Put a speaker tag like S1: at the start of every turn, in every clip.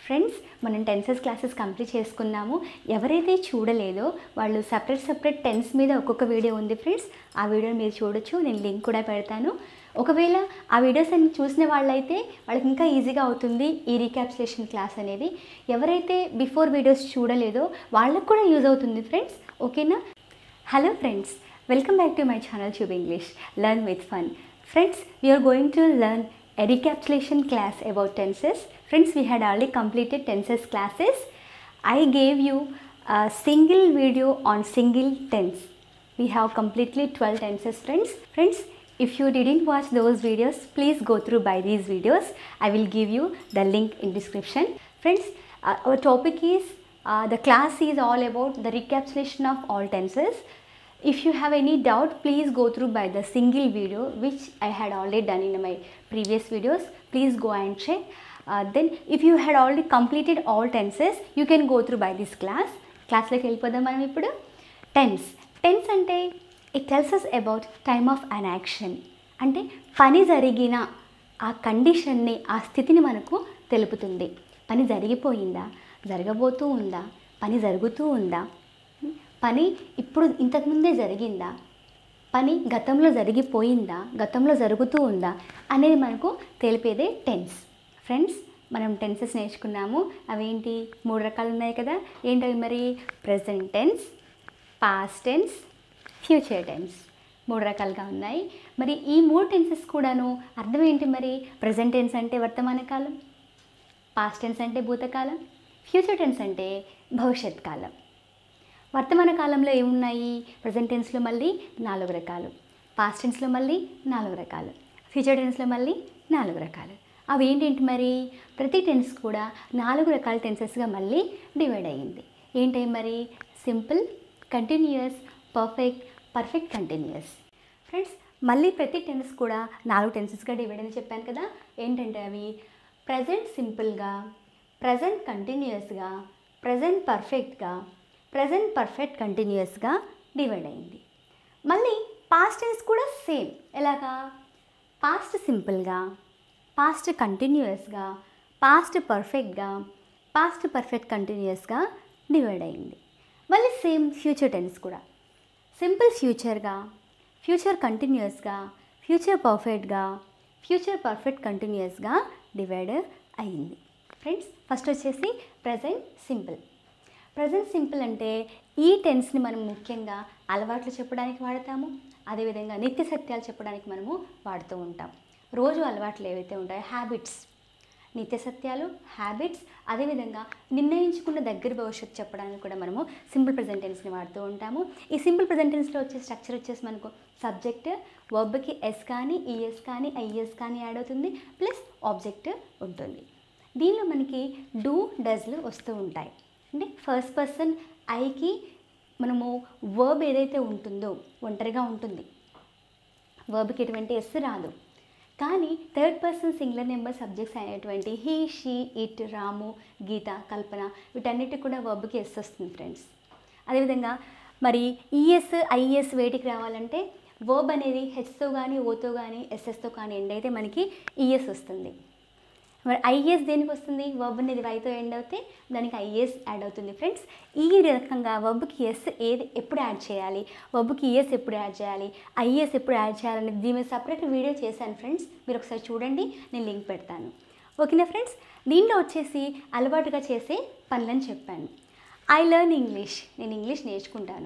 S1: Friends మనం tenses classes complete చేసుకున్నాము ఎవరైతే చూడలేదో వాళ్ళు సపరేట్ సపరేట్ టెన్స్ మీద ఒక్కొక్క వీడియో ఉంది ఫ్రెండ్స్ ఆ వీడియోని మీరు చూడొచ్చు నేను లింక్ కూడా పెడతాను ఒకవేళ ఆ వీడియోస్ అన్ని చూసిన వాళ్ళైతే వాళ్ళకి ఇంకా ఈజీగా అవుతుంది ఈ రీక్యాప్సులేషన్ క్లాస్ అనేది ఎవరైతే బిఫోర్ వీడియోస్ చూడలేదో వాళ్ళకు కూడా యూజ్ అవుతుంది ఫ్రెండ్స్ ఓకేనా hello friends welcome back to my channel tube English learn with fun friends we are going to learn a recapitulation class about tenses. Friends, we had already completed tenses classes. I gave you a single video on single tense. We have completely 12 tenses, friends. Friends, if you didn't watch those videos, please go through by these videos. I will give you the link in description. Friends, uh, our topic is uh, the class is all about the recapitulation of all tenses. If you have any doubt, please go through by the single video which I had already done in my previous videos. Please go and check. Uh, then if you had already completed all tenses, you can go through by this class. క్లాస్లోకి వెళ్ళిపోదాం మనం ఇప్పుడు tense tense అంటే it tells us about time of an action అంటే పని జరిగిన ఆ కండిషన్ని ఆ స్థితిని మనకు తెలుపుతుంది పని జరిగిపోయిందా జరగబోతూ ఉందా పని జరుగుతూ ఉందా పని ఇప్పుడు ఇంతకుముందే జరిగిందా పని గతంలో జరిగిపోయిందా గతంలో జరుగుతూ ఉందా అనేది మనకు తెలిపేదే టెన్స్ ఫ్రెండ్స్ మనం టెన్సెస్ నేర్చుకున్నాము అవేంటి మూడు రకాలు ఉన్నాయి కదా ఏంటవి మరి present tense past tense future tense మూడు రకాలుగా ఉన్నాయి మరి ఈ మూడు టెన్సెస్ కూడాను అర్థం ఏంటి మరి ప్రజెంట్ టెన్స్ అంటే వర్తమాన కాలం పాస్ట్ టెన్స్ అంటే భూతకాలం ఫ్యూచర్ టెన్స్ అంటే భవిష్యత్ కాలం వర్తమాన కాలంలో ఏమున్నాయి ప్రజెంట్ టెన్స్లో మళ్ళీ నాలుగు రకాలు పాస్ట్ టెన్స్లో మళ్ళీ నాలుగు రకాలు ఫ్యూచర్ టెన్స్లో మళ్ళీ నాలుగు రకాలు అవి ఏంటంటే మరి ప్రతి టెన్స్ కూడా నాలుగు రకాల టెన్సెస్గా మళ్ళీ డివైడ్ అయ్యింది ఏంటి మరి simple continuous perfect perfect continuous friends మళ్ళీ ప్రతి టెన్స్ కూడా నాలుగు టెన్సెస్గా డివైడ్ అని చెప్పాను కదా ఏంటంటే అవి ప్రజెంట్ సింపుల్గా ప్రజెంట్ కంటిన్యూయస్గా ప్రజెంట్ పర్ఫెక్ట్గా ప్రజెంట్ పర్ఫెక్ట్ కంటిన్యూయస్గా డివైడ్ అయింది మళ్ళీ పాస్ట్ టెన్స్ కూడా సేమ్ ఎలాగా పాస్ట్ సింపుల్గా పాస్ట్ కంటిన్యూయస్గా పాస్ట్ పర్ఫెక్ట్గా పాస్ట్ పర్ఫెక్ట్ కంటిన్యూయస్గా డివైడ్ అయింది మళ్ళీ సేమ్ ఫ్యూచర్ టెన్స్ కూడా సింపుల్ ఫ్యూచర్గా ఫ్యూచర్ కంటిన్యూయస్గా ఫ్యూచర్ పర్ఫెక్ట్గా ఫ్యూచర్ పర్ఫెక్ట్ కంటిన్యూయస్గా డివైడ్ అయ్యింది ఫ్రెండ్స్ ఫస్ట్ వచ్చేసి ప్రజెంట్ సింపుల్ ప్రజెంట్ సింపుల్ అంటే ఈ టెన్స్ని మనం ముఖ్యంగా అలవాట్లు చెప్పడానికి వాడతాము అదేవిధంగా నిత్య సత్యాలు చెప్పడానికి మనము వాడుతూ ఉంటాం రోజు అలవాట్లు ఏవైతే ఉంటాయో హ్యాబిట్స్ నిత్య సత్యాలు హ్యాబిట్స్ అదేవిధంగా నిర్ణయించుకున్న దగ్గర భవిష్యత్తు చెప్పడానికి కూడా మనము సింపుల్ ప్రజెంట్ టెన్స్ని వాడుతూ ఉంటాము ఈ సింపుల్ ప్రజెంట్ టెన్స్లో వచ్చే స్ట్రక్చర్ వచ్చేసి మనకు సబ్జెక్ట్ వర్బ్కి ఎస్ కానీ ఈఎస్ కానీ ఐఎస్ కానీ యాడ్ అవుతుంది ప్లస్ ఆబ్జెక్ట్ ఉంటుంది దీనిలో మనకి డూ డస్లు వస్తూ ఉంటాయి అంటే ఫస్ట్ పర్సన్ ఐకి మనము వర్బ్ ఏదైతే ఉంటుందో ఒంటరిగా ఉంటుంది వర్బ్కి ఎటువంటి ఎస్ రాదు కానీ third person singular number subjects అయినటువంటి he she it Ramu Geetha Kalpana వీటన్నిటికి కూడా వర్బ్కి ఎస్ వస్తుంది ఫ్రెండ్స్ అదేవిధంగా మరి ఈఎస్ ఐఎస్ వేటికి రావాలంటే వర్బ్ అనేది హెచ్తో కానీ ఓతో కానీ ఎస్ఎస్తో కానీ ఎండ్ అయితే మనకి ఈఎస్ వస్తుంది మరి ఐఏఎస్ దేనికి వస్తుంది వర్బ్ అనేది వైతో ఎండ్ అవుతే దానికి ఐఏఎస్ యాడ్ అవుతుంది ఫ్రెండ్స్ ఈ రకంగా వర్బ్కి ఎస్ ఏది ఎప్పుడు యాడ్ చేయాలి వర్బ్కి ఈఎస్ ఎప్పుడు యాడ్ చేయాలి ఐఏఎస్ ఎప్పుడు యాడ్ చేయాలని దీని మీద సపరేట్ వీడియో చేశాను ఫ్రెండ్స్ మీరు ఒకసారి చూడండి నేను లింక్ పెడతాను ఓకేనా ఫ్రెండ్స్ దీంట్లో వచ్చేసి అలవాటుగా చేసే పనులని చెప్పాను ఐ లెర్న్ ఇంగ్లీష్ నేను ఇంగ్లీష్ నేర్చుకుంటాను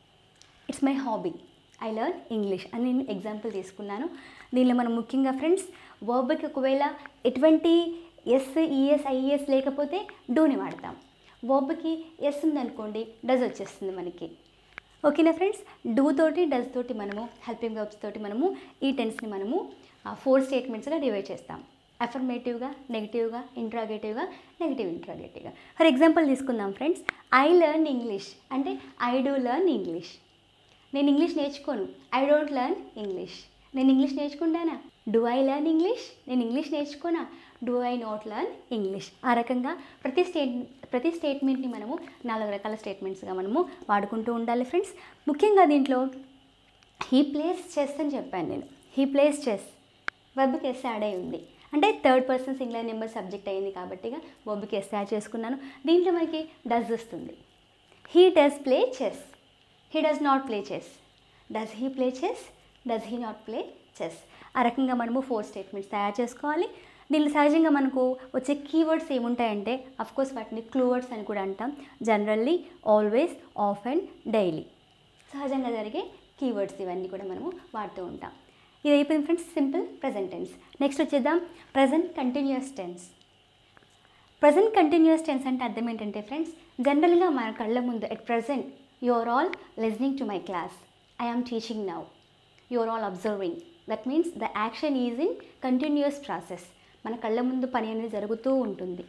S1: it's my hobby I learn English అని నేను ఎగ్జాంపుల్ తీసుకున్నాను దీనిలో మనం ముఖ్యంగా ఫ్రెండ్స్ వర్బ్కి ఒకవేళ ఎటువంటి ఎస్ ఈఎస్ ఐఎస్ లేకపోతే డూని వాడతాం వర్బ్కి ఎస్ ఉందనుకోండి డజ్ వచ్చేస్తుంది మనకి ఓకేనా ఫ్రెండ్స్ డూ తోటి డజ్ తోటి మనము హెల్పింగ్ వర్బ్స్ తోటి మనము ఈ టెన్స్ని మనము ఫోర్ స్టేట్మెంట్స్గా డివైడ్ చేస్తాం అఫర్మేటివ్గా నెగిటివ్గా ఇంట్రాగేటివ్గా నెగిటివ్ ఇంట్రాగేటివ్గా ఫర్ ఎగ్జాంపుల్ తీసుకుందాం ఫ్రెండ్స్ ఐ లెర్న్ ఇంగ్లీష్ అంటే ఐ డూ లెర్న్ ఇంగ్లీష్ నేను ఇంగ్లీష్ నేర్చుకోను ఐ డోంట్ లెర్న్ ఇంగ్లీష్ నేను ఇంగ్లీష్ నేర్చుకుంటానా డూ ఐ లెర్న్ ఇంగ్లీష్ నేను ఇంగ్లీష్ నేర్చుకోనా do I not learn English ఆ రకంగా ప్రతి స్టేట్ ప్రతి స్టేట్మెంట్ని మనము నాలుగు రకాల స్టేట్మెంట్స్గా మనము వాడుకుంటూ ఉండాలి ఫ్రెండ్స్ ముఖ్యంగా దీంట్లో హీ ప్లేస్ చెస్ అని చెప్పాను నేను హీ ప్లేస్ చెస్ వెబ్కి ఎస్ యాడ్ అయి ఉంది అంటే third person singular number subject అయింది కాబట్టి బొబ్బుకి ఎస్ యాడ్ చేసుకున్నాను దీంట్లో మనకి డస్ వస్తుంది he does play chess he does not play chess does he play chess does he not play chess ఆ రకంగా మనము ఫోర్ స్టేట్మెంట్స్ తయారు చేసుకోవాలి దీనిలో సహజంగా మనకు వచ్చే కీవర్డ్స్ ఏముంటాయంటే కోర్స్ వాటిని క్లూవర్డ్స్ అని కూడా అంటాం జనరల్లీ ఆల్వేస్ ఆఫ్ అండ్ డైలీ సహజంగా జరిగే కీవర్డ్స్ ఇవన్నీ కూడా మనము వాడుతూ ఉంటాం ఇది అయిపోయింది friends simple present tense next వచ్చేద్దాం present continuous tense present continuous tense అంటే అర్థం ఏంటంటే ఫ్రెండ్స్ జనరల్గా మన కళ్ళ ముందు at present you are all listening to my class I am teaching now you are all observing that means the action is in continuous process మన కళ్ళ ముందు పని అనేది జరుగుతూ ఉంటుంది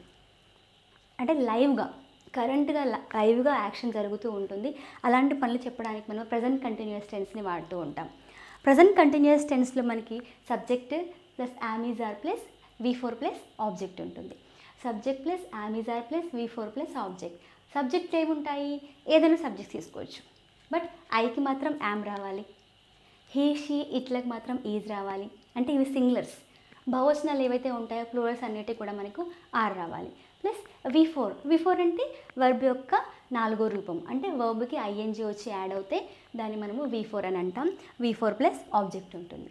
S1: అంటే లైవ్గా కరెంట్గా లైవ్గా యాక్షన్ జరుగుతూ ఉంటుంది అలాంటి పనులు చెప్పడానికి మనం ప్రజెంట్ కంటిన్యూస్ టెన్స్ని వాడుతూ ఉంటాం ప్రజెంట్ కంటిన్యూస్ టెన్స్లో మనకి subject plus am is are plus V four plus object ఉంటుంది subject plus am is are plus V four plus object subject ఏముంటాయి ఏదైనా సబ్జెక్ట్ తీసుకోవచ్చు బట్ ఐకి మాత్రం యామ్ రావాలి హీ షీ ఇట్లకు మాత్రం ఈజ్ రావాలి అంటే ఇవి సింగులర్స్ బహువచనాలు ఏవైతే ఉంటాయో ప్లూరల్స్ అన్నిటి కూడా మనకు ఆర్ రావాలి plus V four V four అంటే వర్బ్ యొక్క నాలుగో రూపం అంటే వర్బ్కి ఐఎన్జి వచ్చి యాడ్ అవుతే దాన్ని మనము వి ఫోర్ అని అంటాం వి ఫోర్ ప్లస్ ఆబ్జెక్ట్ ఉంటుంది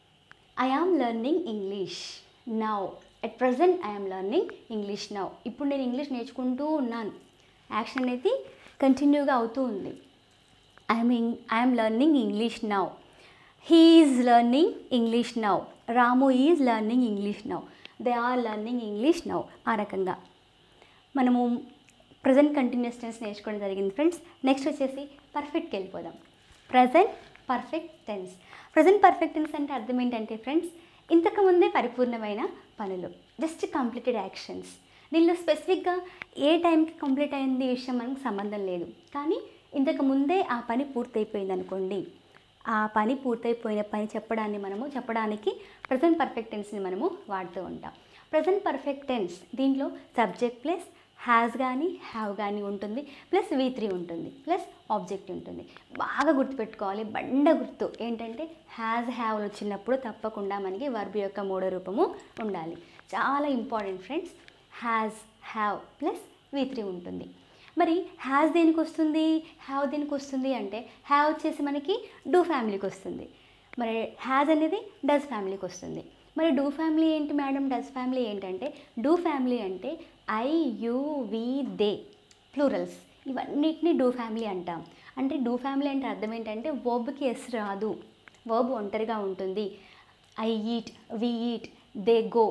S1: I am learning English now at present I'm learning English now ఇప్పుడు నేను ఇంగ్లీష్ నేర్చుకుంటూ ఉన్నాను యాక్షన్ అనేది కంటిన్యూగా అవుతూ ఉంది I'm ing I'm learning English now he is learning English now Ramu is learning English now they are learning English now ఆ రకంగా మనము ప్రజెంట్ కంటిన్యూస్ టెన్స్ నేర్చుకోవడం జరిగింది ఫ్రెండ్స్ నెక్స్ట్ వచ్చేసి పర్ఫెక్ట్కి వెళ్ళిపోదాం present perfect tense present perfect tense అంటే అర్థం ఏంటంటే ఫ్రెండ్స్ ఇంతకుముందే పరిపూర్ణమైన పనులు జస్ట్ కంప్లీటెడ్ యాక్షన్స్ దీనిలో స్పెసిఫిక్గా ఏ టైంకి కంప్లీట్ అయింది ఈ విషయం మనకు సంబంధం లేదు కానీ ఇంతకు ముందే ఆ పని పూర్తయిపోయింది అనుకోండి ఆ పని పూర్తయిపోయిన పని చెప్పడాన్ని మనము చెప్పడానికి ప్రజెంట్ పర్ఫెక్ట్ టెన్స్ని మనము వాడుతూ ఉంటాం ప్రజెంట్ పర్ఫెక్ట్ టెన్స్ దీంట్లో సబ్జెక్ట్ ప్లస్ హ్యాస్ కానీ హ్యావ్ కానీ ఉంటుంది ప్లస్ వి త్రీ ఉంటుంది ప్లస్ ఆబ్జెక్ట్ ఉంటుంది బాగా గుర్తుపెట్టుకోవాలి బండ గుర్తు ఏంటంటే హ్యాజ్ హ్యావ్ వచ్చినప్పుడు తప్పకుండా మనకి వర్బ్ యొక్క మూడో రూపము ఉండాలి చాలా important friends has have plus V three ఉంటుంది మరి హ్యాజ్ దేనికి వస్తుంది హ్యావ్ దేనికి వస్తుంది అంటే హ్యావ్ వచ్చేసి మనకి డూ ఫ్యామిలీకి వస్తుంది మరి హ్యాజ్ అనేది డస్ ఫ్యామిలీకి వస్తుంది మరి డూ ఫ్యామిలీ ఏంటి మేడం డస్ ఫ్యామిలీ ఏంటంటే డూ ఫ్యామిలీ అంటే I you we they plurals ఇవన్నిటిని డూ ఫ్యామిలీ అంటాం అంటే డూ ఫ్యామిలీ అంటే అర్థం ఏంటంటే వర్బ్కి ఎస్ రాదు వర్బ్ ఒంటరిగా ఉంటుంది I eat we eat they go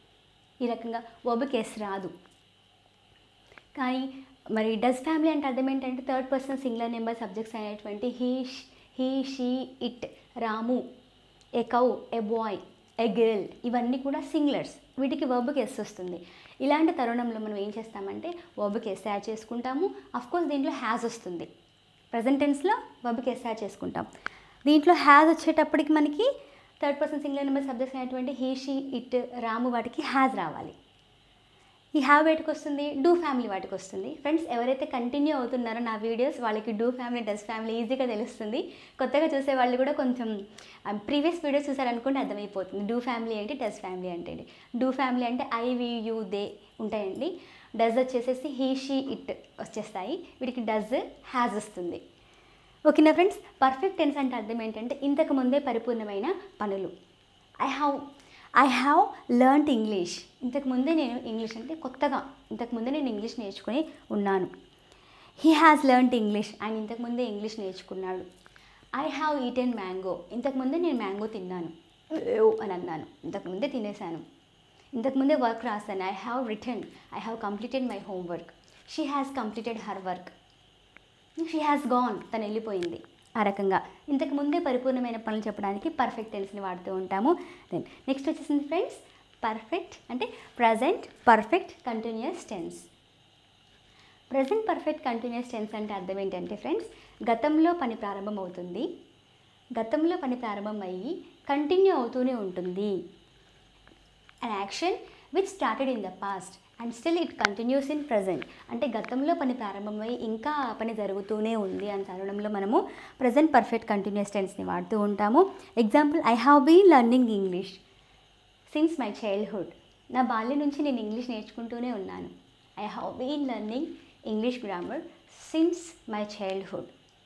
S1: ఈ రకంగా వర్బ్కి ఎస్ రాదు కానీ మరి డస్ ఫ్యామిలీ అంటే అర్థం ఏంటంటే third person singular number subjects అయినటువంటి he he she it Ramu a cow a boy a girl ఇవన్నీ కూడా సింగులర్స్ వీటికి వర్బ్కి ఎస్ వస్తుంది ఇలాంటి తరుణంలో మనం ఏం చేస్తామంటే వర్బ్కి ఎస్ యాడ్ చేసుకుంటాము కోర్స్ దీంట్లో హ్యాజ్ వస్తుంది ప్రజెంట్ టెన్స్లో వర్బ్కి ఎస్ యాడ్ చేసుకుంటాం దీంట్లో హ్యాజ్ వచ్చేటప్పటికి మనకి third person singular number subjects అయినటువంటి హీ షీ ఇట్ రాము వాటికి హ్యాజ్ రావాలి ఈ హ్యావ్ వాటికి వస్తుంది డూ ఫ్యామిలీ వాటికి వస్తుంది ఫ్రెండ్స్ ఎవరైతే కంటిన్యూ అవుతున్నారో నా వీడియోస్ వాళ్ళకి డూ ఫ్యామిలీ డస్ ఫ్యామిలీ ఈజీగా తెలుస్తుంది కొత్తగా చూసే వాళ్ళు కూడా కొంచెం ప్రీవియస్ వీడియోస్ చూసారనుకుంటే అర్థమైపోతుంది డూ ఫ్యామిలీ ఏంటి డస్ ఫ్యామిలీ అంటే డూ ఫ్యామిలీ అంటే ఐ వి యూ దే ఉంటాయండి డస్ వచ్చేసేసి హీ షీ ఇట్ వచ్చేస్తాయి వీటికి డస్ హ్యాజ్ వస్తుంది ఓకేనా ఫ్రెండ్స్ పర్ఫెక్ట్ టెన్స్ అంటే అర్థం ఏంటంటే ఇంతకు ముందే పరిపూర్ణమైన పనులు I have I have learned English ఇంతకు ముందే నేను ఇంగ్లీష్ అంటే కొత్తగా ఇంతకు ముందే నేను ఇంగ్లీష్ నేర్చుకొని ఉన్నాను హీ హ్యాస్ లెర్న్డ్ ఇంగ్లీష్ ఆయన ఇంతకు ముందే ఇంగ్లీష్ నేర్చుకున్నాడు ఐ హ్యావ్ ఈటెన్ మ్యాంగో ఇంతకు ముందే నేను మ్యాంగో తిన్నాను "ఏవ్" అని అన్నాను ఇంతకు ముందే తినేసాను ఇంతకు ముందే వర్క్ రాశాను I have return I have completed my homework she has completed her work she has gone తను వెళ్ళిపోయింది ఆ రకంగా ఇంతకు ముందే పరిపూర్ణమైన పనులు చెప్పడానికి పర్ఫెక్ట్ టెన్స్ని వాడుతూ ఉంటాము దెన్ నెక్స్ట్ వచ్చేసింది ఫ్రెండ్స్ పర్ఫెక్ట్ అంటే present perfect continuous tense present perfect continuous tense అంటే అర్థం ఏంటంటే ఫ్రెండ్స్ గతంలో పని ప్రారంభం అవుతుంది గతంలో పని ప్రారంభం అయ్యి కంటిన్యూ అవుతూనే ఉంటుంది an action which started in the past and still it continues in present అంటే గతంలో పని ప్రారంభమై ఇంకా ఆ పని జరుగుతూనే ఉంది అని తరుణంలో మనము ప్రజెంట్ పర్ఫెక్ట్ కంటిన్యూస్ టెన్స్ని వాడుతూ ఉంటాము example I have been learning English since my childhood నా బాల్యం నుంచి నేను ఇంగ్లీష్ నేర్చుకుంటూనే ఉన్నాను I have been learning English grammar since my childhood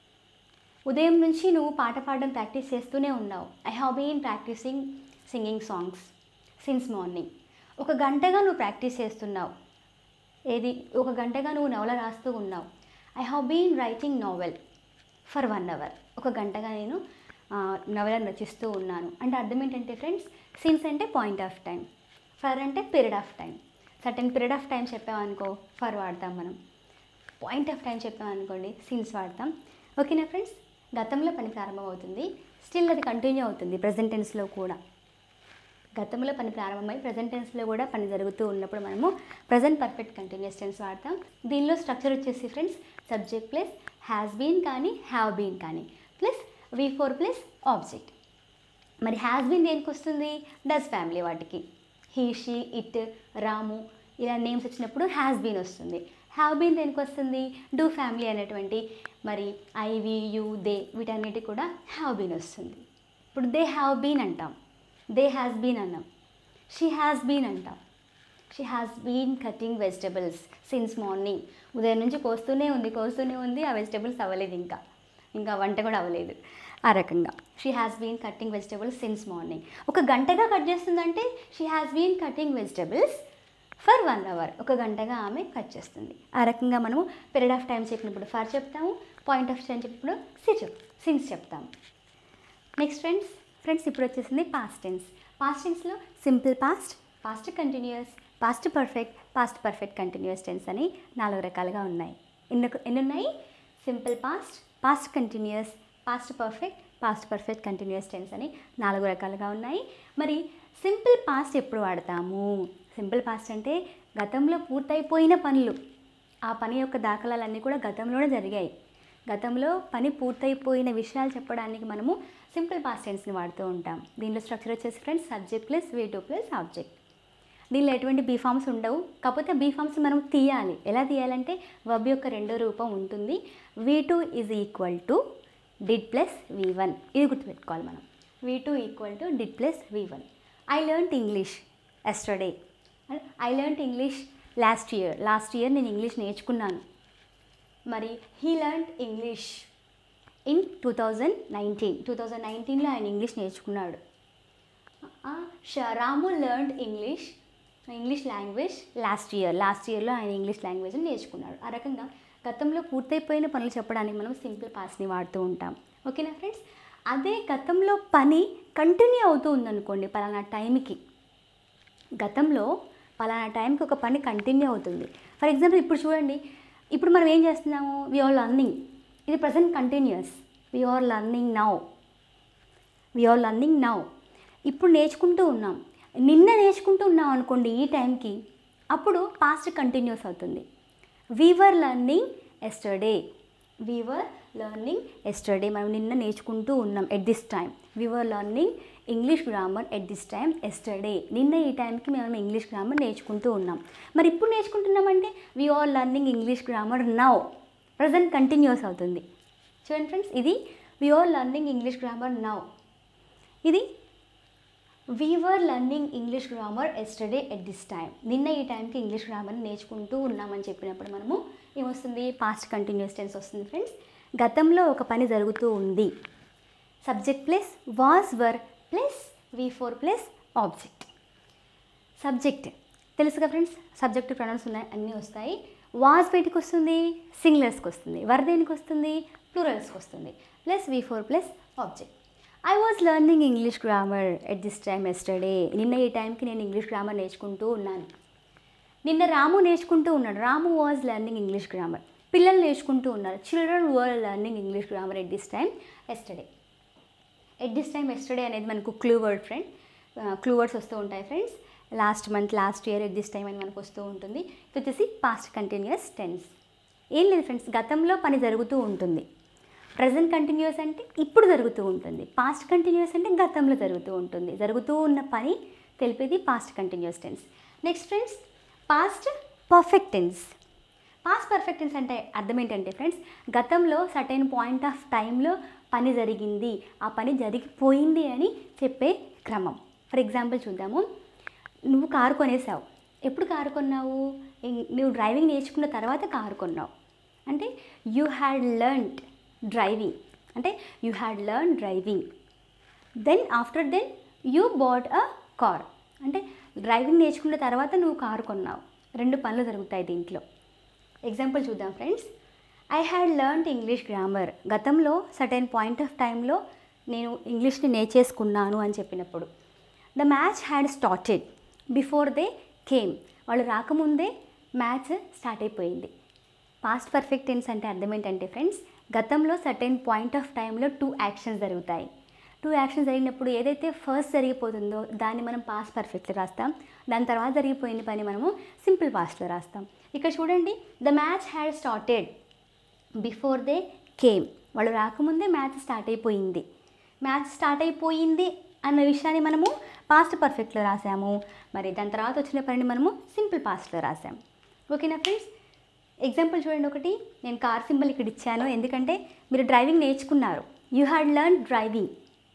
S1: ఉదయం నుంచి నువ్వు పాట పాడడం ప్రాక్టీస్ చేస్తూనే ఉన్నావు I have been practising singing songs since morning ఒక గంటగా నువ్వు ప్రాక్టీస్ చేస్తున్నావు ఏది ఒక గంటగా నువ్వు నవల రాస్తూ ఉన్నావు I have been writing novel for one hour ఒక గంటగా నేను ఆ, నవలను రచిస్తూ ఉన్నాను అంటే అర్థం ఏంటంటే ఫ్రెండ్స్ సిన్స్ అంటే పాయింట్ ఆఫ్ టైం ఫర్ అంటే period of time certain period of time చెప్పామనుకో ఫర్ వాడతాం మనం పాయింట్ ఆఫ్ టైం చెప్పామనుకోండి సిన్స్ వాడతాం ఓకేనా ఫ్రెండ్స్ గతంలో పని ప్రారంభమవుతుంది స్టిల్ అది కంటిన్యూ అవుతుంది ప్రజెంట్ టెన్స్లో కూడా గతంలో పని ప్రారంభమై ప్రజెంట్ టెన్స్లో కూడా పని జరుగుతూ ఉన్నప్పుడు మనము ప్రజెంట్ పర్ఫెక్ట్ కంటిన్యూస్ టెన్స్ వాడతాం దీనిలో స్ట్రక్చర్ వచ్చేసి friends subject plus has been కానీ హ్యావ్ బీన్ కానీ plus V four plus object మరి హ్యాస్ బీన్ దేనికి వస్తుంది డస్ ఫ్యామిలీ వాటికి హీ షీ ఇట్ రాము ఇలా నేమ్స్ వచ్చినప్పుడు హ్యాస్ బీన్ వస్తుంది హ్యావ్ బీన్ దేనికి వస్తుంది డూ ఫ్యామిలీ అనేటువంటి మరి ఐ వి యూ దే వీటన్నిటి కూడా హ్యావ్ బీన్ వస్తుంది ఇప్పుడు దే హ్యావ్ బీన్ అంటాం దే హ్యాస్ బీన్ అన్నాం షీ హ్యాస్ బీన్ అంటాం she has been cutting vegetables since morning ఉదయం నుంచి కోస్తూనే ఉంది కోస్తూనే ఉంది ఆ వెజిటబుల్స్ అవ్వలేదు ఇంకా ఇంకా వంట కూడా అవ్వలేదు ఆ రకంగా she has been cutting vegetables since morning ఒక గంటగా కట్ చేస్తుందంటే she has been cutting vegetables for one hour ఒక గంటగా ఆమె కట్ చేస్తుంది ఆ రకంగా మనము పీరియడ్ ఆఫ్ టైం చెప్పినప్పుడు ఫర్ చెప్తాము పాయింట్ ఆఫ్ టైం చెప్పినప్పుడు సి చెప్ సిన్స్ చెప్తాము నెక్స్ట్ ఫ్రెండ్స్ ఫ్రెండ్స్ ఇప్పుడు వచ్చేసింది పాస్ట్ టెన్స్ పాస్ట్ టెన్స్లో simple past past continuous past perfect past perfect continuous tense అని నాలుగు రకాలుగా ఉన్నాయి ఎన్ని ఎన్ని ఉన్నాయి simple past past continuous past perfect past perfect continuous tense అని నాలుగు రకాలుగా ఉన్నాయి మరి సింపుల్ పాస్ట్ ఎప్పుడు వాడతాము సింపుల్ పాస్ట్ అంటే గతంలో పూర్తయిపోయిన పనులు ఆ పని యొక్క దాఖలాలన్నీ కూడా గతంలోనే జరిగాయి గతంలో పని పూర్తయిపోయిన విషయాలు చెప్పడానికి మనము సింపుల్ పాస్ట్ టెన్స్ని వాడుతూ ఉంటాం దీనిలో స్ట్రక్చర్ వచ్చేసి friends subject plus V two plus object దీనిలో ఎటువంటి బీఫామ్స్ ఉండవు కాకపోతే బీఫామ్స్ మనం తీయాలి ఎలా తీయాలంటే వబ్ యొక్క రెండో రూపం ఉంటుంది V two is equal to did plus V one ఇది గుర్తుపెట్టుకోవాలి మనం V two equal to did plus V one I learnt English yesterday I learnt English last year last year నేను ఇంగ్లీష్ నేర్చుకున్నాను మరి he learnt English in two thousand nineteen two thousand నైన్టీన్లో ఆయన English నేర్చుకున్నాడు ష- Ramu learned English English language last year లాస్ట్ ఇయర్లో ఆయన ఇంగ్లీష్ లాంగ్వేజ్ని నేర్చుకున్నాడు ఆ రకంగా గతంలో పూర్తయిపోయిన పనులు చెప్పడానికి మనం సింపుల్ పాస్ని వాడుతూ ఉంటాం ఓకేనా ఫ్రెండ్స్ అదే గతంలో పని కంటిన్యూ అవుతూ ఉందనుకోండి పలానా టైంకి గతంలో పలానా టైంకి ఒక పని కంటిన్యూ అవుతుంది ఫర్ ఎగ్జాంపుల్ ఇప్పుడు చూడండి ఇప్పుడు మనం ఏం చేస్తున్నాము వి ఆర్ లర్నింగ్ ఇది present continuous we are learning now we are learning now ఇప్పుడు నేర్చుకుంటూ ఉన్నాం నిన్న నేర్చుకుంటూ ఉన్నాం అనుకోండి ఈ టైంకి అప్పుడు పాస్ట్ కంటిన్యూస్ అవుతుంది we were learning yesterday we were learning yesterday మనం నిన్న నేర్చుకుంటూ ఉన్నాం at this time we were learning English grammar at this time yesterday నిన్న ఈ టైంకి మేము ఇంగ్లీష్ గ్రామర్ నేర్చుకుంటూ ఉన్నాం మరి ఇప్పుడు నేర్చుకుంటున్నామంటే we are learning English grammar now present continuous అవుతుంది చూడండి ఫ్రెండ్స్ ఇది we are learning English grammar now ఇది we were learning English grammar yesterday at this time నిన్న ఈ టైంకి ఇంగ్లీష్ గ్రామర్ నేర్చుకుంటూ ఉన్నామని చెప్పినప్పుడు మనము ఏమొస్తుంది పాస్ట్ కంటిన్యూస్ టెన్స్ వస్తుంది ఫ్రెండ్స్ గతంలో ఒక పని జరుగుతూ ఉంది subject plus was were plus V four plus object subject తెలుసుగా ఫ్రెండ్స్ సబ్జెక్ట్ ప్రొనౌన్స్ ఉన్నాయి అన్నీ వస్తాయి వాజ్ బయటికి వస్తుంది సింగులర్స్కి వస్తుంది వర్ దేనికి వస్తుంది ప్లూరల్స్కి వస్తుంది plus V four plus object I was learning English grammar at this time yesterday నిన్న ఈ టైంకి నేను ఇంగ్లీష్ గ్రామర్ నేర్చుకుంటూ ఉన్నాను నిన్న రాము నేర్చుకుంటూ ఉన్నాడు Ramu was learning English grammar పిల్లలు నేర్చుకుంటూ ఉన్నారు children were learning English grammar at this time yesterday at this time yesterday అనేది మనకు clue word friend clue words వస్తూ ఉంటాయి friends last month last year at this time అని మనకు వస్తూ ఉంటుంది ఇది వచ్చేసి పాస్ట్ కంటిన్యూస్ టెన్స్ ఏం లేదు ఫ్రెండ్స్ గతంలో పని జరుగుతూ ఉంటుంది ప్రజెంట్ కంటిన్యూస్ అంటే ఇప్పుడు జరుగుతూ ఉంటుంది పాస్ట్ కంటిన్యూస్ అంటే గతంలో జరుగుతూ ఉంటుంది జరుగుతూ ఉన్న పని తెలిపేది past continuous tense next friends past perfect tense past perfect tense అంటే అర్థం ఏంటంటే ఫ్రెండ్స్ గతంలో సర్టైన్ పాయింట్ ఆఫ్ టైంలో పని జరిగింది ఆ పని జరిగిపోయింది అని చెప్పే క్రమం ఫర్ ఎగ్జాంపుల్ చూద్దాము నువ్వు కారు కొనేసావు ఎప్పుడు కారు కొన్నావు ఇం- నువ్వు డ్రైవింగ్ నేర్చుకున్న తర్వాత కారు కొన్నావు అంటే యూ హ్యాడ్ లెర్న్డ్ డ్రైవింగ్ అంటే you had learn driving then after then you bought a car అంటే డ్రైవింగ్ నేర్చుకున్న తర్వాత నువ్వు కారు కొన్నావు రెండు పనులు జరుగుతాయి దీంట్లో ఎగ్జాంపుల్ చూద్దాం friends I had learned English grammar గతంలో సర్టెన్ పాయింట్ ఆఫ్ టైంలో నేను ఇంగ్లీష్ని నేర్చేసుకున్నాను అని చెప్పినప్పుడు the match had started before they came వాళ్ళు రాకముందే మ్యాచ్ స్టార్ట్ అయిపోయింది పాస్ట్ పర్ఫెక్ట్ టెన్స్ అంటే అర్థం ఏంటంటే ఫ్రెండ్స్ గతంలో సర్టెన్ పాయింట్ ఆఫ్ టైంలో టూ యాక్షన్స్ జరుగుతాయి టూ యాక్షన్స్ జరిగినప్పుడు ఏదైతే ఫస్ట్ జరిగిపోతుందో దాన్ని మనం పాస్ట్ పర్ఫెక్ట్లో రాస్తాం దాని తర్వాత జరిగిపోయిన పని మనము సింపుల్ పాస్ట్లో రాస్తాం ఇక్కడ చూడండి the match had started before they came వాళ్ళు రాకముందే మ్యాచ్ స్టార్ట్ అయిపోయింది మ్యాచ్ స్టార్ట్ అయిపోయింది అన్న విషయాన్ని మనము పాస్ట్ పర్ఫెక్ట్లో రాసాము మరి దాని తర్వాత వచ్చిన పనిని మనము సింపుల్ పాస్ట్లో రాసాము ఓకేనా ఫ్రెండ్స్ ఎగ్జాంపుల్ చూడండి ఒకటి నేను కార్ సింబల్ ఇక్కడ ఇచ్చాను ఎందుకంటే మీరు డ్రైవింగ్ నేర్చుకున్నారు you had learn driving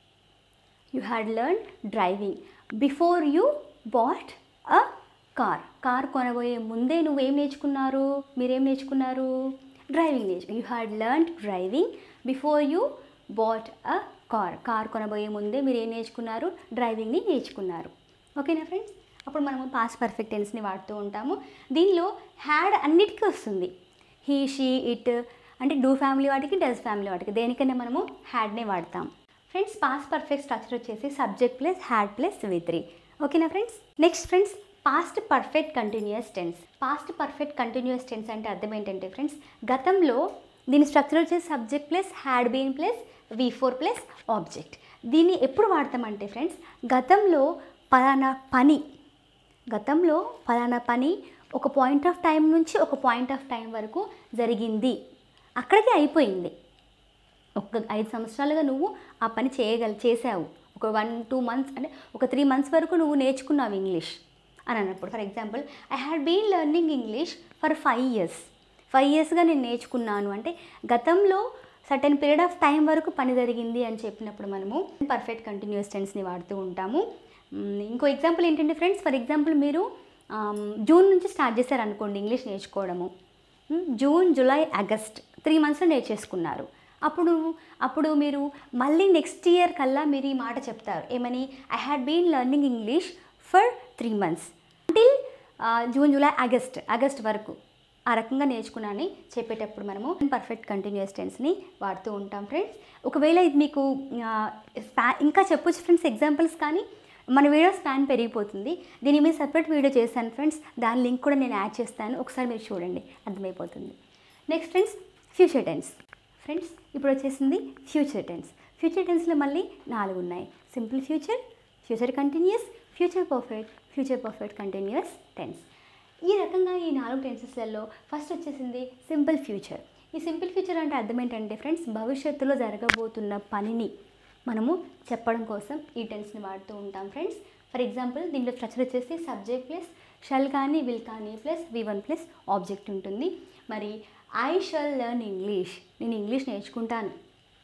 S1: you had learn driving before you bought a car car కొనబోయే ముందే నువ్వేం నేర్చుకున్నారు మీరేం నేర్చుకున్నారు డ్రైవింగ్ నేర్చు you had learn driving before you bought a car car కొనబోయే ముందే మీరు ఏం నేర్చుకున్నారు డ్రైవింగ్ని నేర్చుకున్నారు ఓకేనా ఫ్రెండ్స్ అప్పుడు మనము పాస్ట్ పర్ఫెక్ట్ టెన్స్ని వాడుతూ ఉంటాము దీనిలో హ్యాడ్ అన్నిటికీ వస్తుంది హీ షీ ఇట్ అంటే డూ ఫ్యామిలీ వాటికి డస్ ఫ్యామిలీ వాటికి దేనికైనా మనము హ్యాడ్నే వాడతాం ఫ్రెండ్స్ పాస్ట్ పర్ఫెక్ట్ స్ట్రక్చర్ వచ్చేసి subject plus had plus V three ఓకేనా friends next friends past perfect continuous tense past perfect continuous tense అంటే అర్థం ఏంటంటే ఫ్రెండ్స్ గతంలో దీని స్ట్రక్చర్ వచ్చేసి subject plus had been plus V four plus object దీన్ని ఎప్పుడు వాడతామంటే ఫ్రెండ్స్ గతంలో పలానా పని గతంలో ఫలానా పని ఒక పాయింట్ ఆఫ్ టైం నుంచి ఒక పాయింట్ ఆఫ్ టైం వరకు జరిగింది అక్కడికి అయిపోయింది ఒక ఐదు సంవత్సరాలుగా నువ్వు ఆ పని చేయగల చేసావు ఒక వన్ టూ మంత్స్ అంటే ఒక త్రీ మంత్స్ వరకు నువ్వు నేర్చుకున్నావు ఇంగ్లీష్ అని అన్నప్పుడు for example I had been learning English for five years five ఇయర్స్గా నేను నేర్చుకున్నాను అంటే గతంలో సర్టెన్ పీరియడ్ ఆఫ్ టైం వరకు పని జరిగింది అని చెప్పినప్పుడు మనము పర్ఫెక్ట్ కంటిన్యూస్ టెన్స్ని వాడుతూ ఉంటాము మ్, ఇంకో ఎగ్జాంపుల్ ఏంటంటే ఫ్రెండ్స్ ఫర్ ఎగ్జాంపుల్ మీరు ఆమ్, జూన్ నుంచి స్టార్ట్ చేశారనుకోండి ఇంగ్లీష్ నేర్చుకోవడము మ్, జూన్ జూలై ఆగస్ట్ త్రీ మంత్స్లో నేర్చేసుకున్నారు అప్పుడు అప్పుడు మీరు మళ్ళీ నెక్స్ట్ ఇయర్ కల్లా మీరు ఈ మాట చెప్తారు ఏమని I had been learning English for three months till June July August August వరకు ఆ రకంగా నేర్చుకున్నానని చెప్పేటప్పుడు మనము పర్ఫెక్ట్ కంటిన్యూస్ టెన్స్ని వాడుతూ ఉంటాం ఫ్రెండ్స్ ఒకవేళ ఇది మీకు ఆ, స్పా ఇంకా చెప్పొచ్చు ఫ్రెండ్స్ ఎగ్జాంపుల్స్ కానీ మన వీడియో స్పాన్ పెరిగిపోతుంది దీని మీద సపరేట్ వీడియో చేశాను ఫ్రెండ్స్ దాని లింక్ కూడా నేను యాడ్ చేస్తాను ఒకసారి మీరు చూడండి అర్థమైపోతుంది next friends future tense friends ఇప్పుడు వచ్చేసింది ఫ్యూచర్ టెన్స్ ఫ్యూచర్ టెన్స్లో మళ్ళీ నాలుగు ఉన్నాయి simple future future continuous future perfect future perfect continuous tense ఈ రకంగా ఈ నాలుగు టెన్సెస్లలో ఫస్ట్ వచ్చేసింది సింపుల్ ఫ్యూచర్ ఈ సింపుల్ ఫ్యూచర్ అంటే అర్థం ఏంటంటే ఫ్రెండ్స్ భవిష్యత్తులో జరగబోతున్న పనిని మనము చెప్పడం కోసం ఈ టెన్స్ని వాడుతూ ఉంటాం ఫ్రెండ్స్ ఫర్ ఎగ్జాంపుల్ దీంట్లో స్ట్రక్చర్ వచ్చేసి సబ్జెక్ట్ ప్లస్ షల్ కానీ విల్ కానీ plus V one plus object ఉంటుంది మరి ఐ షల్ లెర్న్ ఇంగ్లీష్ నేను ఇంగ్లీష్ నేర్చుకుంటాను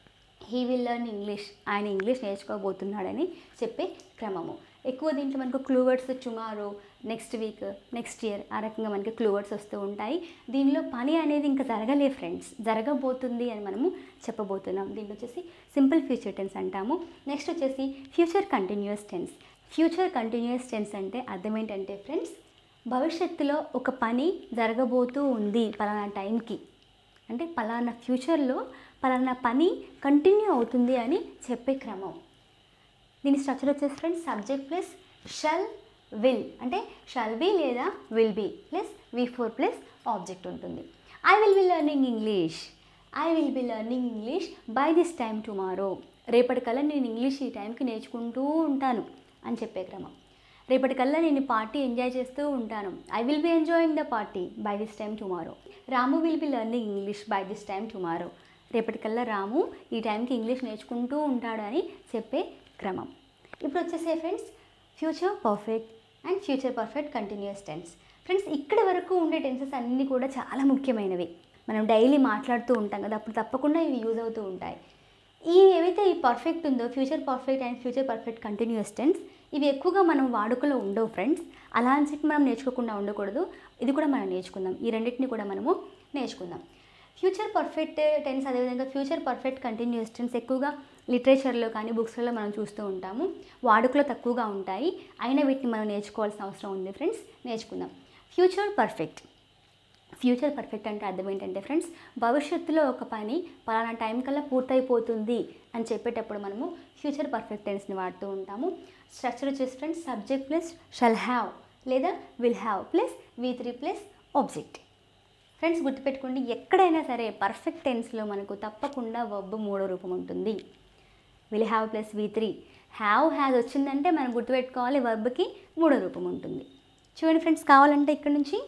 S1: హీ విల్ లెర్న్ ఇంగ్లీష్ ఆయన ఇంగ్లీష్ నేర్చుకోబోతున్నాడని చెప్పే క్రమము ఎక్కువ దీంట్లో మనకు clue words tomorrow next week next year ఆ రకంగా మనకి క్లూ వర్డ్స్ వస్తూ ఉంటాయి దీనిలో పని అనేది ఇంకా జరగలే ఫ్రెండ్స్ జరగబోతుంది అని మనము చెప్పబోతున్నాం దీంట్లో వచ్చేసి సింపుల్ ఫ్యూచర్ టెన్స్ అంటాము నెక్స్ట్ వచ్చేసి future continuous tense future continuous tense అంటే అర్థం ఏంటంటే ఫ్రెండ్స్ భవిష్యత్తులో ఒక పని జరగబోతూ ఉంది పలానా టైంకి అంటే పలానా ఫ్యూచర్లో పలానా పని కంటిన్యూ అవుతుంది అని చెప్పే క్రమం దీని స్ట్రక్చర్ వచ్చేసి friends subject plus shall will అంటే షల్ బి లేదా will be plus V four plus object ఉంటుంది I will be learning English I will be learning English by this time tomorrow రేపటికల్లా నేను ఇంగ్లీష్ ఈ టైంకి నేర్చుకుంటూ ఉంటాను అని చెప్పే క్రమం రేపటికల్లా నేను పార్టీ ఎంజాయ్ చేస్తూ ఉంటాను I will be enjoying the party by this time tomorrow Ramu will be learning English by this time tomorrow రేపటికల్లా రాము ఈ టైంకి ఇంగ్లీష్ నేర్చుకుంటూ ఉంటాడు అని చెప్పే క్రమం ఇప్పుడు వచ్చేసే friends future perfect and future perfect continuous tense friends ఇక్కడ వరకు ఉండే టెన్సెస్ అన్నీ కూడా చాలా ముఖ్యమైనవి మనం డైలీ మాట్లాడుతూ ఉంటాం కదా అప్పుడు తప్పకుండా ఇవి యూజ్ అవుతూ ఉంటాయి ఈ ఏవైతే ఈ పర్ఫెక్ట్ ఉందో future perfect and future perfect continuous tense ఇవి ఎక్కువగా మనం వాడుకలో ఉండవు ఫ్రెండ్స్ అలా అని చెప్పి మనం నేర్చుకోకుండా ఉండకూడదు ఇది కూడా మనం నేర్చుకుందాం ఈ రెండింటిని కూడా మనము నేర్చుకుందాం ఫ్యూచర్ పర్ఫెక్ట్ టెన్స్ అదేవిధంగా ఫ్యూచర్ పర్ఫెక్ట్ కంటిన్యూస్ టెన్స్ ఎక్కువగా లిటరేచర్లో కానీ బుక్స్లలో మనం చూస్తూ ఉంటాము వాడుకలో తక్కువగా ఉంటాయి అయినా వీటిని మనం నేర్చుకోవాల్సిన అవసరం ఉంది ఫ్రెండ్స్ నేర్చుకుందాం ఫ్యూచర్ పర్ఫెక్ట్ ఫ్యూచర్ పర్ఫెక్ట్ అంటే అర్థం ఏంటంటే ఫ్రెండ్స్ భవిష్యత్తులో ఒక పని పలానా టైం కల్లా పూర్తయిపోతుంది అని చెప్పేటప్పుడు మనము ఫ్యూచర్ పర్ఫెక్ట్ టెన్స్ని వాడుతూ ఉంటాము స్ట్రక్చర్ వచ్చేసి friends subject plus shall have లేదా will have plus V three plus object friends గుర్తుపెట్టుకోండి ఎక్కడైనా సరే పర్ఫెక్ట్ టెన్స్లో మనకు తప్పకుండా వర్బ్ మూడో రూపం ఉంటుంది will have plus V three have has వచ్చిందంటే మనం గుర్తుపెట్టుకోవాలి వర్బ్కి మూడో రూపం ఉంటుంది చూడండి ఫ్రెండ్స్ కావాలంటే ఇక్కడ నుంచి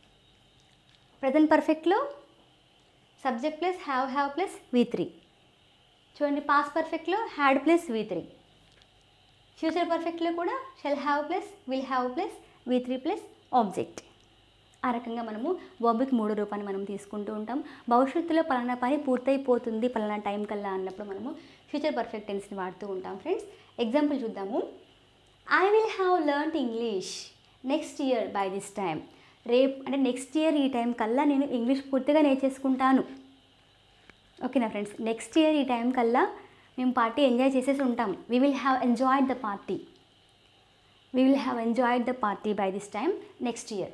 S1: ప్రజెంట్ పర్ఫెక్ట్లో subject plus have have plus V three చూడండి పాస్ పర్ఫెక్ట్లో had plus V three future పర్ఫెక్ట్లో కూడా shall have plus will have plus V three plus object ఆ రకంగా మనము వర్బ్కి మూడు రూపాన్ని మనం తీసుకుంటూ ఉంటాం భవిష్యత్తులో పలానా పని పూర్తయిపోతుంది పలానా టైం కల్లా అన్నప్పుడు మనము ఫ్యూచర్ పర్ఫెక్ట్ టెన్స్ని వాడుతూ ఉంటాం ఫ్రెండ్స్ ఎగ్జాంపుల్ చూద్దాము I will have learn English next year by this time రేపు అంటే నెక్స్ట్ ఇయర్ ఈ టైం కల్లా నేను ఇంగ్లీష్ పూర్తిగా నేర్చేసుకుంటాను ఓకేనా ఫ్రెండ్స్ నెక్స్ట్ ఇయర్ ఈ టైం కల్లా మేము పార్టీ ఎంజాయ్ చేసేసి ఉంటాం we will have enjoyed the party we will have enjoyed the party by this time next year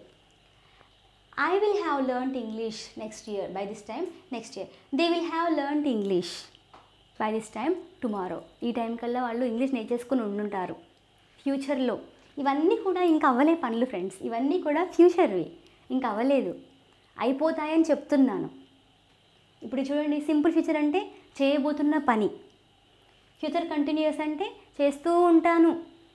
S1: I will have learned English next year by this time next year they will have learned English by this time tomorrow ఈ time కల్లా వాళ్ళు English నేర్చేసుకుని ఉండుంటారు ఫ్యూచర్లో ఇవన్నీ కూడా ఇంకా అవ్వలే పనులు ఫ్రెండ్స్ ఇవన్నీ కూడా ఫ్యూచర్వి ఇంకా అవ్వలేదు అయిపోతాయని చెప్తున్నాను ఇప్పుడు చూడండి సింపుల్ ఫ్యూచర్ అంటే చేయబోతున్న పని ఫ్యూచర్ కంటిన్యూస్ అంటే చేస్తూ ఉంటాను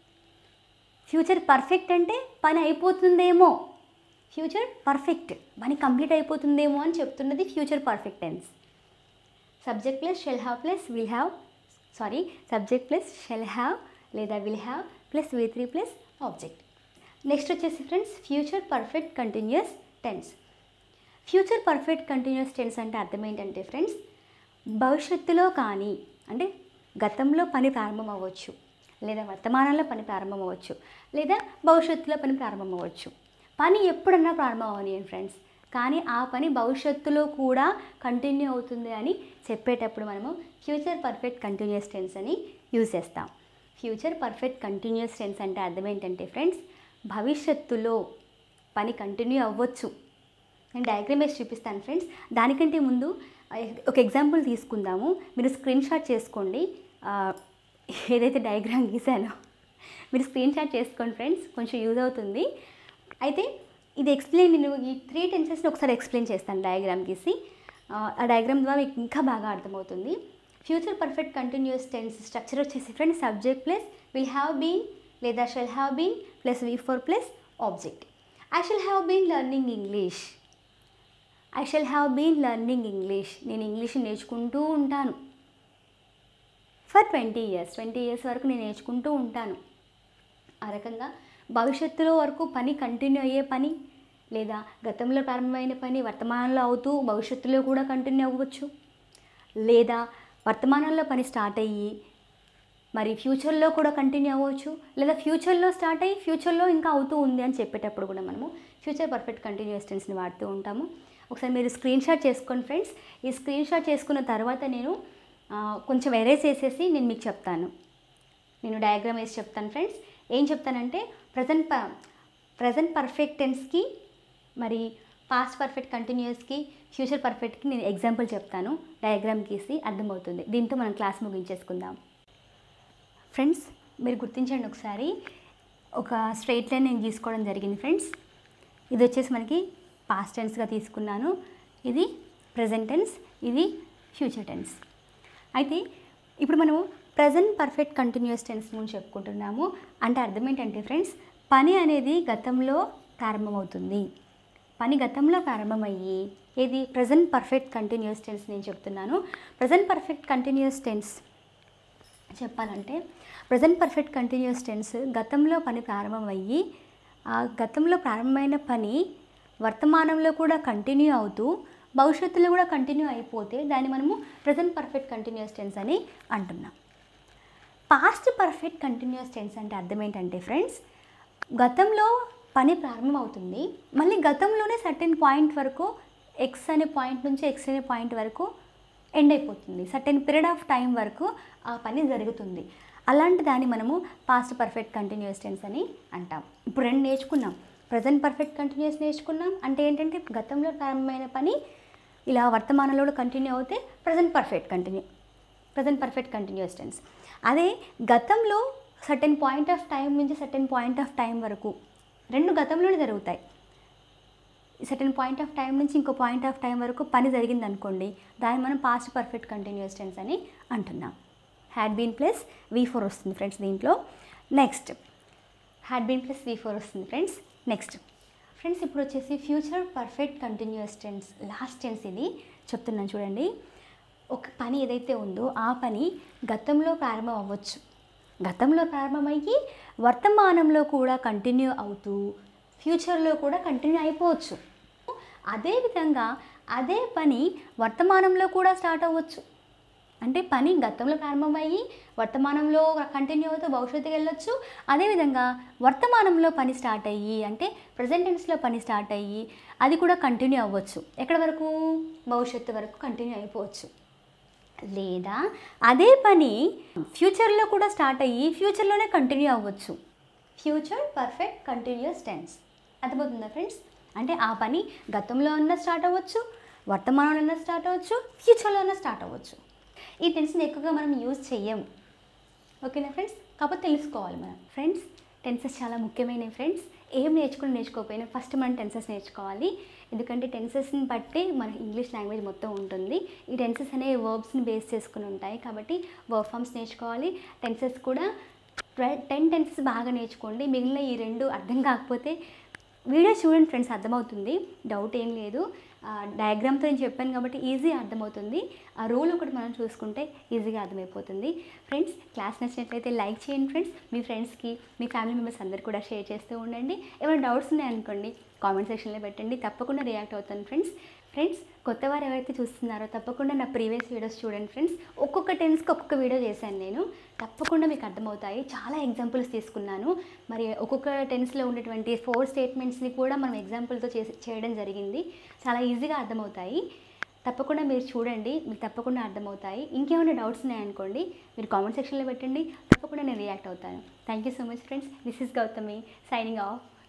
S1: ఫ్యూచర్ పర్ఫెక్ట్ అంటే పని అయిపోతుందేమో ఫ్యూచర్ పర్ఫెక్ట్ పని కంప్లీట్ అయిపోతుందేమో అని చెప్తున్నది future perfect tense subject plus shall have plus will have sorry subject plus shall have లేదా will have plus V three plus object next వచ్చేసి friends future perfect continuous tense future perfect continuous tense అంటే అర్థం ఏంటంటే friends భవిష్యత్తులో కానీ అంటే గతంలో పని ప్రారంభం అవ్వచ్చు లేదా వర్తమానంలో పని ప్రారంభం అవ్వచ్చు లేదా భవిష్యత్తులో పని ప్రారంభం అవ్వచ్చు పని ఎప్పుడన్నా ప్రారంభం అవని ఫ్రెండ్స్ కానీ ఆ పని భవిష్యత్తులో కూడా కంటిన్యూ అవుతుంది అని చెప్పేటప్పుడు మనము ఫ్యూచర్ పర్ఫెక్ట్ కంటిన్యూస్ టెన్స్ అని యూజ్ చేస్తాం ఫ్యూచర్ పర్ఫెక్ట్ కంటిన్యూస్ టెన్స్ అంటే అర్థం ఏంటంటే ఫ్రెండ్స్ భవిష్యత్తులో పని కంటిన్యూ అవ్వచ్చు నేను డయాగ్రామ్ వేసి చూపిస్తాను ఫ్రెండ్స్ దానికంటే ముందు ఆ, ఒక ఎగ్జాంపుల్ తీసుకుందాము మీరు స్క్రీన్ షాట్ చేసుకోండి ఆ, ఏదైతే డయాగ్రామ్ గీసానో మీరు స్క్రీన్ షాట్ చేసుకోండి ఫ్రెండ్స్ కొంచెం యూజ్ అవుతుంది అయితే ఇది ఎక్స్ప్లెయిన్ నేను ఈ త్రీ టెన్సెస్ని ఒకసారి ఎక్స్ప్లెయిన్ చేస్తాను డయాగ్రామ్ గీసి ఆ, ఆ డయాగ్రామ్ ద్వారా మీకు ఇంకా బాగా అర్థమవుతుంది future perfect continuous tense structure వచ్చేసి friends subject plus will have been లేదా shall have been plus V four plus object I shall have been learning English I shall have been learning English నేను English నేర్చుకుంటూ ఉంటాను for twenty years twenty years వరకు నేను నేర్చుకుంటూ ఉంటాను ఆ రకంగా భవిష్యత్తులో వరకు పని కంటిన్యూ అయ్యే పని లేదా గతంలో ప్రారంభమైన పని వర్తమానంలో అవుతూ భవిష్యత్తులో కూడా కంటిన్యూ అవ్వచ్చు లేదా వర్తమానంలో పని స్టార్ట్ అయ్యి మరి ఫ్యూచర్లో కూడా కంటిన్యూ అవ్వచ్చు లేదా ఫ్యూచర్లో స్టార్ట్ అయ్యి ఫ్యూచర్లో ఇంకా అవుతూ ఉంది అని చెప్పేటప్పుడు కూడా మనము ఫ్యూచర్ పర్ఫెక్ట్ కంటిన్యూస్ టెన్స్ని వాడుతూ ఉంటాము ఒకసారి మీరు స్క్రీన్ షాట్ చేసుకోండి ఫ్రెండ్స్ ఈ స్క్రీన్ షాట్ చేసుకున్న తర్వాత నేను ఆ, కొంచెం ఎరేస్ వేసేసి నేను మీకు చెప్తాను నేను డయాగ్రామ్ వేసి చెప్తాను ఫ్రెండ్స్ ఏం చెప్తానంటే ప్రజెంట్ ప ప్రజెంట్ పర్ఫెక్ట్ టెన్స్కి మరి పాస్ట్ పర్ఫెక్ట్ కంటిన్యూస్కి ఫ్యూచర్ పర్ఫెక్ట్కి నేను ఎగ్జాంపుల్ చెప్తాను డయాగ్రామ్ గీసి అర్థమవుతుంది దీంతో మనం క్లాస్ ముగించేసుకుందాం ఫ్రెండ్స్ మీరు గుర్తించండి ఒకసారి ఒక స్ట్రైట్ లైన్ నేను గీసుకోవడం జరిగింది ఫ్రెండ్స్ ఇది వచ్చేసి మనకి పాస్ట్ టెన్స్గా తీసుకున్నాను ఇది ప్రజెంట్ టెన్స్ ఇది ఫ్యూచర్ టెన్స్ అయితే ఇప్పుడు మనము ప్రజెంట్ పర్ఫెక్ట్ కంటిన్యూస్ టెన్స్ గురించి చెప్పుకుంటున్నాము అంటే అర్థం ఏంటంటే ఫ్రెండ్స్ పని అనేది గతంలో ప్రారంభమవుతుంది పని గతంలో ప్రారంభమయ్యి ఏది ప్రజెంట్ పర్ఫెక్ట్ కంటిన్యూస్ టెన్స్ నేను చెప్తున్నాను ప్రజెంట్ పర్ఫెక్ట్ కంటిన్యూస్ టెన్స్ చెప్పాలంటే ప్రజెంట్ పర్ఫెక్ట్ కంటిన్యూస్ టెన్స్ గతంలో పని ప్రారంభమయ్యి ఆ గతంలో ప్రారంభమైన పని వర్తమానంలో కూడా కంటిన్యూ అవుతూ భవిష్యత్తులో కూడా కంటిన్యూ అయిపోతే దాన్ని మనము ప్రజెంట్ పర్ఫెక్ట్ కంటిన్యూస్ టెన్స్ అని అంటున్నాం పాస్ట్ పర్ఫెక్ట్ కంటిన్యూస్ టెన్స్ అంటే అర్థం ఏంటంటే ఫ్రెండ్స్ గతంలో పని ప్రారంభమవుతుంది మళ్ళీ గతంలోనే సర్టెన్ పాయింట్ వరకు ఎక్స్ అనే పాయింట్ నుంచి ఎక్స్ అనే పాయింట్ వరకు ఎండ్ అయిపోతుంది సర్టెన్ పీరియడ్ ఆఫ్ టైం వరకు ఆ పని జరుగుతుంది అలాంటి దాన్ని మనము పాస్ట్ పర్ఫెక్ట్ కంటిన్యూస్ టెన్స్ అని అంటాం ఇప్పుడు రెండు నేర్చుకున్నాం ప్రజెంట్ పర్ఫెక్ట్ కంటిన్యూస్ నేర్చుకున్నాం అంటే ఏంటంటే గతంలో ప్రారంభమైన పని ఇలా వర్తమానంలో కూడా కంటిన్యూ అవుతే present perfect continue present perfect continuous tense అదే గతంలో సర్టెన్ పాయింట్ ఆఫ్ టైం నుంచి సర్టెన్ పాయింట్ ఆఫ్ టైం వరకు రెండు గతంలోనే జరుగుతాయి సర్టెన్ పాయింట్ ఆఫ్ టైం నుంచి ఇంకో పాయింట్ ఆఫ్ టైం వరకు పని జరిగింది అనుకోండి దాన్ని మనం పాస్ట్ పర్ఫెక్ట్ కంటిన్యూస్ టెన్స్ అని అంటున్నాం had been plus V four వస్తుంది ఫ్రెండ్స్ దీంట్లో next had been plus V four వస్తుంది ఫ్రెండ్స్ నెక్స్ట్ ఫ్రెండ్స్ ఇప్పుడు వచ్చేసి future perfect continuous tense last tense ఇది చెప్తున్నాను చూడండి ఒక పని ఏదైతే ఉందో ఆ పని గతంలో ప్రారంభం అవ్వచ్చు గతంలో ప్రారంభమయ్యి వర్తమానంలో కూడా కంటిన్యూ అవుతూ ఫ్యూచర్లో కూడా కంటిన్యూ అయిపోవచ్చు అదేవిధంగా అదే పని వర్తమానంలో కూడా స్టార్ట్ అవ్వచ్చు అంటే పని గతంలో ప్రారంభమయ్యి వర్తమానంలో కంటిన్యూ అవుతూ భవిష్యత్తుకి వెళ్ళొచ్చు అదేవిధంగా వర్తమానంలో పని స్టార్ట్ అయ్యి అంటే ప్రజెంట్ టెన్స్లో పని స్టార్ట్ అయ్యి అది కూడా కంటిన్యూ అవ్వచ్చు ఎక్కడ వరకు భవిష్యత్తు వరకు కంటిన్యూ అయిపోవచ్చు లేదా అదే పని ఫ్యూచర్లో కూడా స్టార్ట్ అయ్యి ఫ్యూచర్లోనే కంటిన్యూ అవ్వచ్చు ఫ్యూచర్ పర్ఫెక్ట్ కంటిన్యూస్ టెన్స్ అర్థమవుతుందా ఫ్రెండ్స్ అంటే ఆ పని గతంలో అన్న స్టార్ట్ అవ్వచ్చు వర్తమానంలో అన్న స్టార్ట్ అవ్వచ్చు ఫ్యూచర్లో అన్న స్టార్ట్ అవ్వచ్చు ఈ టెన్స్ని ఎక్కువగా మనం యూజ్ చెయ్యం ఓకేనా ఫ్రెండ్స్ కాకపోతే తెలుసుకోవాలి మనం ఫ్రెండ్స్ టెన్సెస్ చాలా ముఖ్యమైనవి ఫ్రెండ్స్ ఏం నేర్చుకుని నేర్చుకోకపోయినా ఫస్ట్ మనం టెన్సెస్ నేర్చుకోవాలి ఎందుకంటే టెన్సెస్ని బట్టి మన ఇంగ్లీష్ లాంగ్వేజ్ మొత్తం ఉంటుంది ఈ టెన్సెస్ అనే వర్బ్స్ని బేస్ చేసుకుని ఉంటాయి కాబట్టి వర్బ్ ఫామ్స్ నేర్చుకోవాలి టెన్సెస్ కూడా టెన్ టెన్సెస్ బాగా నేర్చుకోండి మిగిలిన ఈ రెండు అర్థం కాకపోతే వీడియో చూడండి ఫ్రెండ్స్ అర్థమవుతుంది డౌట్ ఏం లేదు డయాగ్రామ్తో నేను చెప్పాను కాబట్టి ఈజీ అర్థమవుతుంది ఆ రూల్ ఒకటి మనం చూసుకుంటే ఈజీగా అర్థమైపోతుంది ఫ్రెండ్స్ క్లాస్ నచ్చినట్లయితే లైక్ చేయండి ఫ్రెండ్స్ మీ ఫ్రెండ్స్కి మీ ఫ్యామిలీ మెంబర్స్ అందరు కూడా షేర్ చేస్తూ ఉండండి ఏమైనా డౌట్స్ ఉన్నాయనుకోండి కామెంట్ సెక్షన్లో పెట్టండి తప్పకుండా రియాక్ట్ అవుతాను ఫ్రెండ్స్ ఫ్రెండ్స్ కొత్త వారు ఎవరైతే చూస్తున్నారో తప్పకుండా నా ప్రీవియస్ వీడియోస్ చూడండి ఫ్రెండ్స్ ఒక్కొక్క టెన్స్కి ఒక్కొక్క వీడియో చేశాను నేను తప్పకుండా మీకు అర్థమవుతాయి చాలా ఎగ్జాంపుల్స్ తీసుకున్నాను మరి ఒక్కొక్క టెన్స్లో ఉన్నటువంటి ఫోర్ స్టేట్మెంట్స్ని కూడా మనం ఎగ్జాంపుల్తో చేసి చేయడం జరిగింది చాలా ఈజీగా అర్థమవుతాయి తప్పకుండా మీరు చూడండి మీకు తప్పకుండా అర్థమవుతాయి ఇంకేమైనా డౌట్స్ ఉన్నాయనుకోండి మీరు కామెంట్ సెక్షన్లో పెట్టండి తప్పకుండా నేను రియాక్ట్ అవుతాను thank you so much friends this is Gautami signing of